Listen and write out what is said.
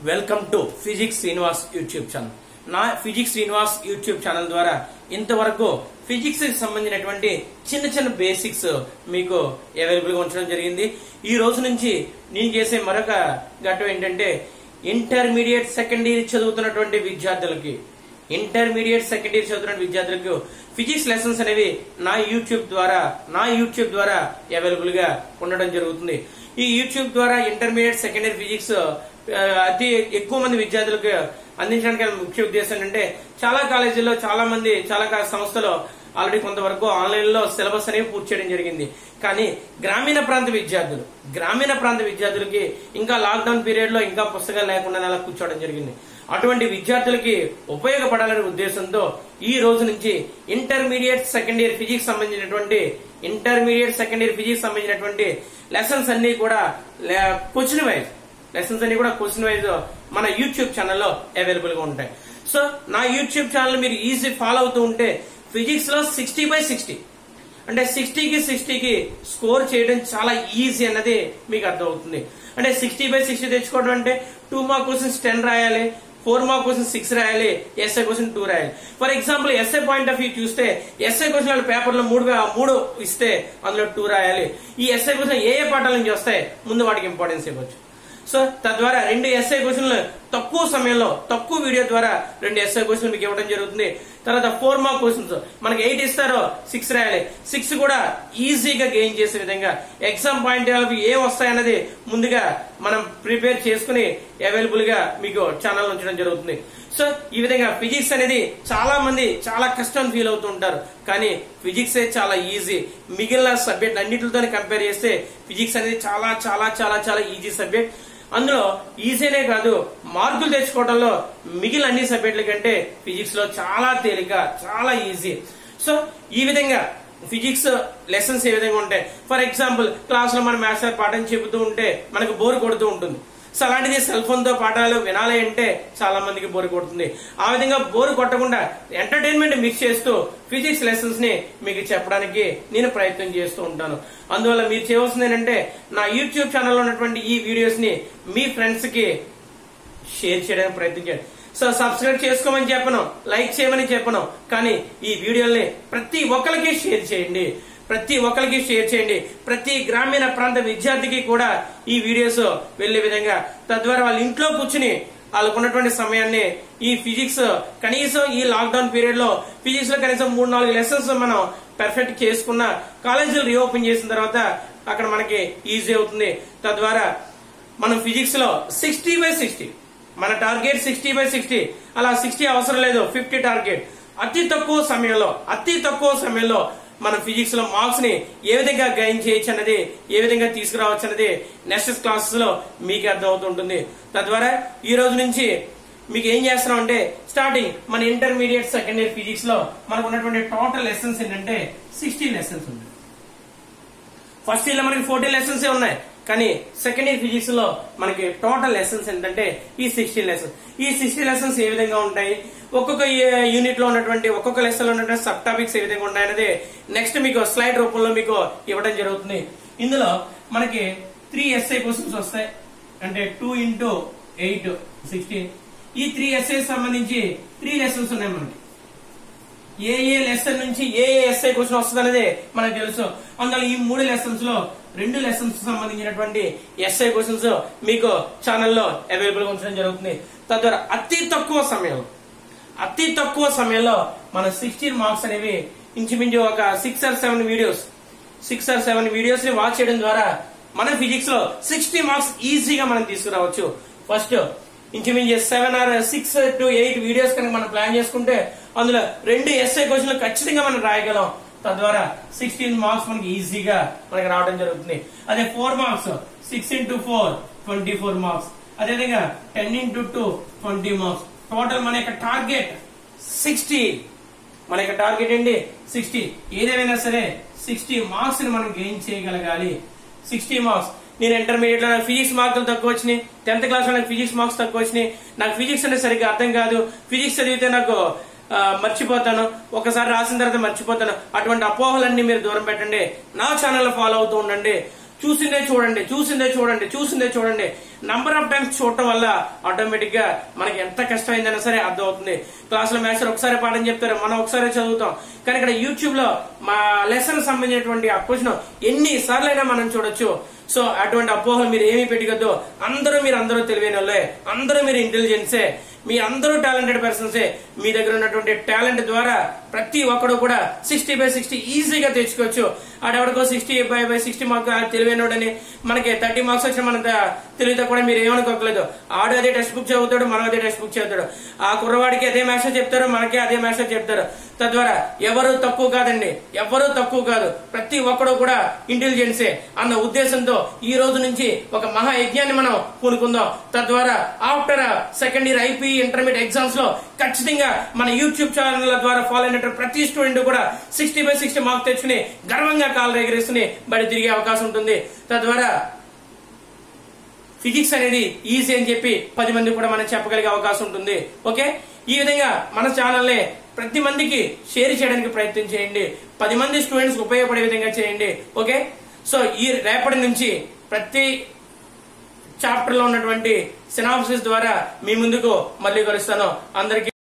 welcome to physics Srinivas YouTube channel నా physics Srinivas YouTube channel ద్వారా ఇంతవరకు ఫిజిక్స్ కి సంబంధించినటువంటి చిన్న చిన్న బేసిక్స్ మీకు అవైలబుల్ గా ఉంచడం జరిగింది ఈ రోజు నుంచి నేను చేసే మరొక ఘట్టం ఏంటంటే ఇంటర్మీడియట్ సెకండ్ ఇయర్ చదువుతున్నటువంటి విద్యార్థులకి ఇంటర్మీడియట్ సెకండ్ ఇయర్ చదువుతున్న విద్యార్థులకు ఫిజిక్స్ లెసన్స్ అనేవి నా యూట్యూబ్ ద్వారా నా యూట్యూబ్ ద్వారా అవైలబుల్ గా ఉండడం జరుగుతుంది ఈ యూట్యూబ్ ద్వారా ఇంటర్మీడియట్ సెకండ్ ఇయర్ ఫిజిక్స్ ఆ, అతి ఎక్కువ మంది విద్యార్థులకు అందించడానికి గల ముఖ్య ఉద్దేశం ఏంటంటే చాలా కాలేజీల్లో చాలా మంది చాలా కా- సంస్థలు ఆల్రెడీ కొంతవరకు ఆన్లైన్ లో సిలబస్ అనేవి పూర్తి చేయడం జరిగింది కానీ గ్రామీణ ప్రాంత విద్యార్థులు గ్రామీణ ప్రాంత విద్యార్థులకి ఇంకా లాక్డౌన్ పీరియడ్ లో ఇంకా పుస్తకాలు లేకుండా అలా కూర్చోవడం జరిగింది అటువంటి విద్యార్థులకి ఉపయోగపడాలనే ఉద్దేశంతో ఈ రోజు నుంచి ఇంటర్మీడియట్ సెకండ్ ఇయర్ ఫిజిక్స్ సంబంధించినటువంటి ఇంటర్మీడియట్ సెకండ్ ఇయర్ ఫిజిక్స్ సంబంధించినటువంటి లెసన్స్ అన్ని కూడా క్వశ్చన్ వైజ్ లెసన్స్ అన్ని కూడా క్వశ్చన్ వైజ్ మన యూట్యూబ్ ఛానల్లో అవైలబుల్ గా ఉంటాయి సో నా యూట్యూబ్ ఛానల్ మీరు ఈజీ ఫాలో అవుతూ ఉంటే ఫిజిక్స్ లో సిక్స్టీ బై సిక్స్టీ అంటే సిక్స్టీకి సిక్స్టీకి స్కోర్ చేయడం చాలా ఈజీ అన్నది మీకు అర్థమవుతుంది అంటే సిక్స్టీ బై సిక్స్టీ తెచ్చుకోవడం అంటే టూ మార్క్ క్వశ్చన్స్ టెన్ రాయాలి ఫోర్ మార్క్ క్వశ్చన్ సిక్స్ రాయాలి ఎస్ఐ క్వశ్చన్ టూ రాయాలి for example essay point of view చూస్తే ఎస్ఐ క్వశ్చన్ పేపర్ లో మూడు మూడు ఇస్తే అందులో టూ రాయాలి ఈ ఎస్ఐ క్వశ్చన్ ఏ ఏ పాఠాల నుంచి వస్తాయి ముందు వాటికి ఇంపార్టెన్స్ ఇవ్వచ్చు సో తద్వారా రెండు ఎస్ఐ క్వశ్చన్లు తక్కువ సమయంలో తక్కువ వీడియో ద్వారా రెండు ఎస్ఐ క్వశ్చన్ మీకు ఇవ్వడం జరుగుతుంది తర్వాత ఫోర్ మార్క్ క్వశ్చన్స్ మనకి ఎయిట్ ఇస్తారో సిక్స్ రాయాలి సిక్స్ కూడా ఈజీగా గెయిన్ చేసే విధంగా ఎగ్జామ్ పాయింట్ ఆఫ్ ఏం వస్తాయన్నది ముందుగా మనం ప్రిపేర్ చేసుకుని అవైలబుల్ గా మీకు ఛానల్ ఉంచడం జరుగుతుంది సో ఈ విధంగా ఫిజిక్స్ అనేది చాలా మంది చాలా కష్టం ఫీల్ అవుతూ ఉంటారు కానీ ఫిజిక్స్ చాలా ఈజీ మిగిలిన సబ్జెక్ట్ అన్నిటితో కంపేర్ చేస్తే ఫిజిక్స్ అనేది చాలా చాలా చాలా చాలా ఈజీ సబ్జెక్ట్ అందులో ఈజీనే కాదు మార్కులు తెచ్చుకోవడంలో మిగిలిన అన్ని సబ్జెక్టుల కంటే ఫిజిక్స్ లో చాలా తేలిక చాలా ఈజీ సో ఈ విధంగా ఫిజిక్స్ లెసన్స్ ఏ విధంగా ఉంటాయి ఫర్ ఎగ్జాంపుల్ క్లాస్ లో మనం మ్యాథ్స్ సార్ పాఠం చెబుతూ ఉంటే మనకు బోర్ కొడుతూ ఉంటుంది సో అలాంటిది సెల్ ఫోన్ తో పాఠాలు వినాలి అంటే చాలా మందికి బోర్ కొడుతుంది ఆ విధంగా బోర్ కొట్టకుండా ఎంటర్టైన్మెంట్ మిక్స్ చేస్తూ ఫిజిక్స్ లెసన్స్ ని మీకు చెప్పడానికి నేను ప్రయత్నం చేస్తూ ఉంటాను అందువల్ల మీరు చేయవలసింది ఏంటంటే నా యూట్యూబ్ ఛానల్లో ఉన్నటువంటి ఈ వీడియోస్ ని మీ ఫ్రెండ్స్ కి షేర్ చేయడానికి ప్రయత్నించండి సో సబ్స్క్రైబ్ చేసుకోమని చెప్పను లైక్ చేయమని చెప్పను కానీ ఈ వీడియోల్ని ప్రతి ఒక్కరికి షేర్ చేయండి ప్రతి ఒక్కరికి షేర్ చేయండి ప్రతి గ్రామీణ ప్రాంత విద్యార్థికి కూడా ఈ వీడియోస్ వెళ్లే విధంగా తద్వారా వాళ్ళ ఇంట్లో కూర్చుని వాళ్ళకు ఉన్నటువంటి సమయాన్ని ఈ ఫిజిక్స్ కనీసం ఈ లాక్డౌన్ పీరియడ్ లో ఫిజిక్స్ లో కనీసం మూడు నాలుగు లెసన్స్ మనం పర్ఫెక్ట్ చేసుకున్న కాలేజీలు రీఓపెన్ చేసిన తర్వాత అక్కడ మనకి ఈజీ అవుతుంది తద్వారా మనం ఫిజిక్స్ లో సిక్స్టీ బై సిక్స్టీ మన టార్గెట్ సిక్స్టీ బై సిక్స్టీ అలా సిక్స్టీ అవసరం లేదు ఫిఫ్టీ టార్గెట్ అతి తక్కువ సమయంలో అతి తక్కువ సమయంలో మనం ఫిజిక్స్ లో మార్క్స్ ని ఏ విధంగా గైన్ చేయొచ్చు అన్నది ఏ విధంగా తీసుకురావచ్చు అన్నది నెక్స్ట్ క్లాసెస్ లో మీకు అర్థం అవుతుంటుంది తద్వారా ఈ రోజు నుంచి మీకు ఏం చేస్తున్నాం అంటే స్టార్టింగ్ మన ఇంటర్మీడియట్ సెకండ్ ఇయర్ ఫిజిక్స్ లో మనకు ఉన్నటువంటి టోటల్ లెసన్స్ ఏంటంటే సిక్స్టీ లెసన్స్ ఉంది ఫస్ట్ ఇయర్ లో మనకి ఫోర్టీ లెసన్స్ ఉన్నాయి కానీ సెకండ్ ఇయర్ ఫిజిక్స్ లో మనకి టోటల్ లెసన్స్ ఏంటంటే ఈ సిక్స్టీ లెసన్స్ ఈ సిక్స్టీ లెసన్స్ ఏ విధంగా ఉంటాయి ఒక్కొక్క యూనిట్ లో ఉన్నటువంటి ఒక్కొక్క లెసన్ లో ఉన్నటువంటి సబ్ టాపిక్స్ ఏ విధంగా ఉంటాయి అనేది నెక్స్ట్ మీకు స్లైడ్ రూపంలో మీకు ఇవ్వడం జరుగుతుంది ఇందులో మనకి త్రీ ఎస్ఐ క్వశ్చన్స్ వస్తాయి అంటే టూ ఇంటూ ఎయిట్ సిక్స్టీన్ ఈ త్రీ ఎస్ఐ సంబంధించి త్రీ లెసన్స్ ఉన్నాయి మనకి ఏ ఏ లెసన్ నుంచి ఏ ఏ ఎస్ఐ క్వశ్చన్ వస్తుంది అనేది మనకు తెలుసు అందులో ఈ మూడు లెసన్స్ లో రెండు లెసన్స్ సంబంధించినటువంటి ఎస్ఐ క్వశ్చన్స్ మీకు ఛానల్లో అవైలబుల్ గా ఉంచడం జరుగుతుంది తద్వారా అతి తక్కువ సమయంలో అతి తక్కువ సమయంలో మన సిక్స్టీన్ మార్క్స్ అనేవి ఇంచుమించు ఒక six or seven videos six or seven videos ని వాచ్ చేయడం ద్వారా మన ఫిజిక్స్ లో సిక్స్టీ మార్క్స్ ఈజీగా మనం తీసుకురావచ్చు ఫస్ట్ ఇంచుమించు seven or six to eight videos కనుక మనం ప్లాన్ చేసుకుంటే అందులో రెండు ఎస్ఐ క్వశ్చన్లు ఖచ్చితంగా మనం రాయగలం తద్వారా సిక్స్టీన్ మార్క్స్ మనకి ఈజీగా మనకి రావడం జరుగుతుంది అదే four marks six into four twenty four marks అదేవిధంగా ten into two twenty marks total మన యొక్క టార్గెట్ సిక్స్టీ మన యొక్క టార్గెట్ ఏంటి సిక్స్టీ ఏదేమైనా సరే సిక్స్టీ మార్క్స్ ని మనం గెయిన్ చేయగలగాలి సిక్స్టీ మార్క్స్ నేను ఇంటర్మీడియట్ లో నాకు ఫిజిక్స్ మార్కులు తక్కువ వచ్చినాయి టెన్త్ క్లాస్ లో నాకు ఫిజిక్స్ మార్క్స్ తక్కువ వచ్చినాయి నాకు ఫిజిక్స్ అనేది సరిగ్గా అర్థం కాదు ఫిజిక్స్ చదివితే నాకు ఆ, మర్చిపోతాను ఒకసారి రాసిన తర్వాత మర్చిపోతాను అటువంటి అపోహలన్నీ మీరు దూరం పెట్టండి నా ఛానల్ ఫాలో అవుతూ ఉండండి చూసిందే చూడండి చూసిందే చూడండి చూసిందే చూడండి నంబర్ ఆఫ్ టైమ్స్ చూడటం వల్ల ఆటోమేటిక్ గా మనకి ఎంత కష్టమైందైనా సరే అర్థం అవుతుంది క్లాస్ లో మాస్టర్ ఒకసారి పాఠం చెప్తారు మనం ఒకసారి చదువుతాం కానీ ఇక్కడ యూట్యూబ్ లో మా లెసన్ సంబంధించినటువంటి ఆ క్వశ్చన్ ఎన్ని సార్లైనా మనం చూడొచ్చు సో అటువంటి అపోహలు మీరు ఏమీ పెట్టుకోద్దు అందరూ మీరు అందరూ తెలివైన వాళ్ళే అందరూ మీరు ఇంటెలిజెన్సే మీ అందరూ టాలెంటెడ్ పర్సన్సే మీ దగ్గర ఉన్నటువంటి టాలెంట్ ద్వారా ప్రతి ఒక్కడు కూడా సిక్స్టీ బై సిక్స్టీ ఈజీగా తెచ్చుకోవచ్చు ఆడెవడికో sixty by by sixty mark తెలివైనోడని మనకి థర్టీ మార్క్స్ వచ్చిన మన తెలివితే కూడా మీరు ఏమనుకోకలేదు ఆడు అదే టెక్స్ట్ బుక్ చదువుతాడు మనం అదే టెక్స్ట్ బుక్ చదువుతాడు ఆ కుర్రవాడికి అదే మ్యాథ్స్ చెప్తారు మనకి అదే మ్యాథ్స్ చెప్తారు తద్వారా ఎవరు తక్కువ కాదండి ఎవరు తక్కువ కాదు ప్రతి ఒక్కడు కూడా ఇంటెలిజెన్సే అన్న ఉద్దేశంతో ఈ రోజు నుంచి ఒక మహా యజ్ఞాన్ని మనం పూనుకుందాం తద్వారా after second year IP intermediate exams లో ఖచ్చితంగా మన యూట్యూబ్ ఛానల్ ద్వారా ఫాలో అయినట్టు ప్రతి స్టూడెంట్ కూడా సిక్స్టీ బై సిక్స్టీ మార్క్ తెచ్చుకుని గర్వంగా కాలు ఎగరేసుకుని బడి తిరిగే అవకాశం ఉంటుంది తద్వారా ఫిజిక్స్ అనేది ఈజీ అని చెప్పి పది మంది కూడా మనం చెప్పగలిగే అవకాశం ఉంటుంది ఓకే ఈ విధంగా మన ఛానల్ని ప్రతి మందికి షేర్ చేయడానికి ప్రయత్నం చేయండి పది మంది స్టూడెంట్స్ ఉపయోగపడే విధంగా చేయండి ఓకే సో ఈ రేపటి నుంచి ప్రతి చాప్టర్ లో ఉన్నటువంటి సినాప్సిస్ ద్వారా మీ ముందుకు మళ్ళీ కలుస్తాను అందరికీ